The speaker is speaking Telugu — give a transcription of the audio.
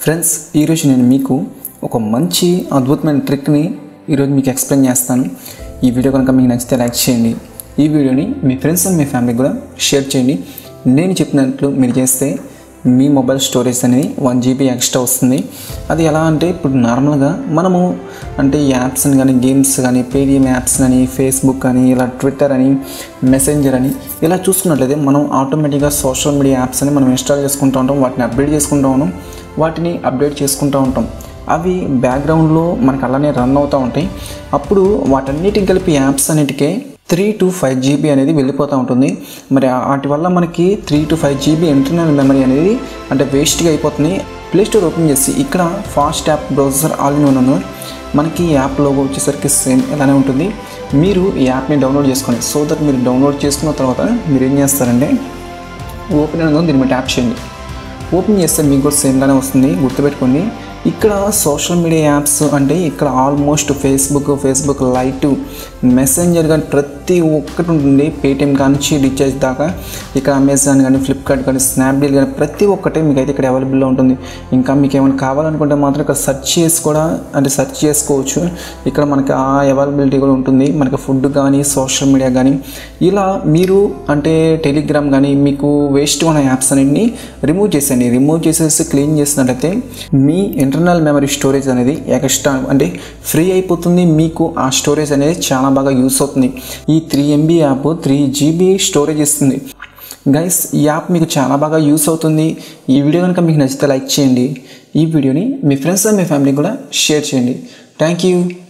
ఫ్రెండ్స్ ఈరోజు నేను మీకు ఒక మంచి అద్భుతమైన ట్రిక్ని ఈరోజు మీకు ఎక్స్ప్లెయిన్ చేస్తాను ఈ వీడియో కనుక మీకు నచ్చితే లైక్ చేయండి ఈ వీడియోని మీ ఫ్రెండ్స్ అండ్ మీ ఫ్యామిలీకి కూడా షేర్ చేయండి నేను చెప్పినట్లు మీరు చేస్తే మీ మొబైల్ స్టోరేజ్ అనేది వన్ జీబీ ఎక్స్ట్రా వస్తుంది అది ఎలా అంటే ఇప్పుడు నార్మల్గా మనము అంటే యాప్స్ని కానీ గేమ్స్ కానీ పేటిఎం యాప్స్ కానీ ఫేస్బుక్ కానీ ఇలా ట్విట్టర్ అని మెసెంజర్ అని ఇలా చూసుకున్నట్లయితే మనం ఆటోమేటిక్గా సోషల్ మీడియా యాప్స్ అని మనం ఇన్స్టాల్ చేసుకుంటూ ఉంటాం వాటిని అప్డేట్ చేసుకుంటూ ఉంటాం వాటిని అప్డేట్ చేసుకుంటూ ఉంటాం అవి బ్యాక్గ్రౌండ్లో మనకు అలానే రన్ అవుతూ ఉంటాయి అప్పుడు వాటన్నిటికి కలిపి యాప్స్ అన్నిటికే త్రీ టు ఫైవ్ జీబీ అనేది వెళ్ళిపోతూ ఉంటుంది మరి ఆ- వాటి వల్ల మనకి three to five GB internal memory అనేది అంటే వేస్ట్గా అయిపోతుంది ప్లే స్టోర్ ఓపెన్ చేసి ఇక్కడ fast app browser all in one ఉంది మనకి ఈ యాప్ లోగో వచ్చేసరికి సేమ్ ఇలానే ఉంటుంది మీరు ఈ యాప్ని డౌన్లోడ్ చేసుకోండి సో దట్ మీరు డౌన్లోడ్ చేసుకున్న తర్వాత మీరు ఏం చేస్తారంటే ఓపెన్ అనేది ఉంది, దీని మీద ట్యాప్ చేయండి ఓపెన్ చేస్తే మీకు కూడా సేమ్గానే వస్తుంది గుర్తుపెట్టుకోండి ఇక్కడ సోషల్ మీడియా యాప్స్ అంటే ఇక్కడ almost Facebook Facebook lite messenger కానీ ప్రతి ఒక్కటి ఉంటుంది పేటిఎం కానీ రీఛార్జ్ దాకా ఇక్కడ అమెజాన్ కానీ ఫ్లిప్కార్ట్ కానీ స్నాప్డీల్ కానీ ప్రతి ఒక్కటి మీకు అయితే ఇక్కడ అవైలబుల్లో ఉంటుంది ఇంకా మీకు ఏమైనా కావాలనుకుంటే మాత్రం ఇక్కడ సెర్చ్ చేసి కూడా అంటే సెర్చ్ చేసుకోవచ్చు ఇక్కడ మనకి ఆ అవైలబిలిటీ కూడా ఉంటుంది మనకి ఫుడ్ కానీ సోషల్ మీడియా కానీ ఇలా మీరు అంటే టెలిగ్రామ్ కానీ మీకు వేస్ట్ ఉన్న యాప్స్ అన్నింటినీ రిమూవ్ చేసేయండి రిమూవ్ చేసేసి క్లీన్ చేసినట్లయితే మీ ఇంటర్నల్ మెమరీ స్టోరేజ్ అనేది ఎక్స్ట్రా అంటే ఫ్రీ అయిపోతుంది మీకు ఆ స్టోరేజ్ అనేది చాలా బాగా యూస్ అవుతుంది ఈ three MB app three GB storage ఇస్తుంది గైస్ ఈ యాప్ మీకు చాలా బాగా యూస్ అవుతుంది ఈ వీడియో కనుక మీకు నచ్చితే లైక్ చేయండి ఈ వీడియోని మీ ఫ్రెండ్స్ అండ్ మీ ఫ్యామిలీకి కూడా షేర్ చేయండి థ్యాంక్ యూ